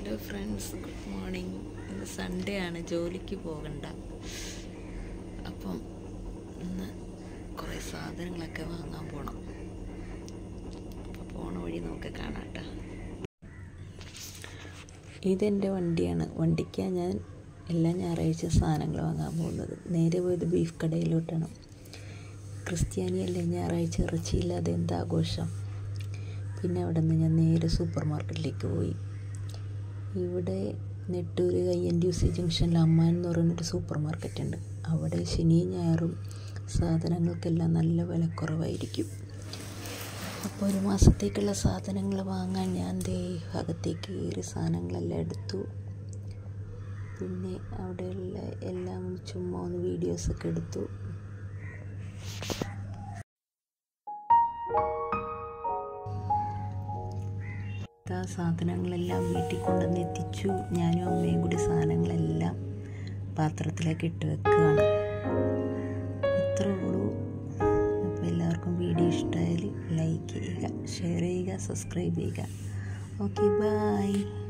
hello friends good morning ഇന്ന് Sunday ആണ് ജോലിക്ക് പോകണ്ട അപ്പം ഇന്ന് കുറേ സാധനങ്ങളൊക്കെ വാങ്ങാൻ പോകണം അപ്പോൾ പോണ വഴി നമുക്ക് കാണാം കേട്ടോ ഇതെൻ്റെ വണ്ടിയാണ് വണ്ടിക്കാണ് ഞാൻ എല്ലാ ഞായറാഴ്ച സാധനങ്ങൾ വാങ്ങാൻ പോകുന്നത് നേരെ പോയത് ബീഫ് കടയിലോട്ടാണ് ക്രിസ്ത്യാനിയല്ലേ ഞായറാഴ്ച ഇറച്ചിയില്ലാതെ എന്താഘോഷം പിന്നെ അവിടെ നിന്ന് ഞാൻ നേരെ സൂപ്പർ മാർക്കറ്റിലേക്ക് പോയി ഇവിടെ Nettoor I N D C ജംഗ്ഷനിൽ അമ്മാൻ എന്ന് പറയുന്നൊരു സൂപ്പർ മാർക്കറ്റ് ഉണ്ട് അവിടെ ശനിയും ഞായറും സാധനങ്ങൾക്കെല്ലാം നല്ല വിലക്കുറവായിരിക്കും അപ്പോൾ ഒരു മാസത്തേക്കുള്ള സാധനങ്ങൾ വാങ്ങാൻ ഞാൻ ദേ അകത്തേക്ക് കയറി സാധനങ്ങളെല്ലാം എടുത്തു പിന്നെ അവിടെയുള്ള എല്ലാം ചുമ്മാ ഒന്ന് വീഡിയോസൊക്കെ എടുത്തു ആ സാധനങ്ങളെല്ലാം വീട്ടിൽ കൊണ്ടുവന്ന് എത്തിച്ചു ഞാനും അമ്മയും കൂടി സാധനങ്ങളെല്ലാം പാത്രത്തിലേക്ക് ഇട്ട് വെക്കുകയാണ് ഇത്രേ ഉള്ളൂ അപ്പോൾ എല്ലാവർക്കും വീഡിയോ ഇഷ്ടമായാൽ ലൈക്ക് ചെയ്യുക ഷെയർ ചെയ്യുക സബ്സ്ക്രൈബ് ചെയ്യുക ഓക്കെ ബൈ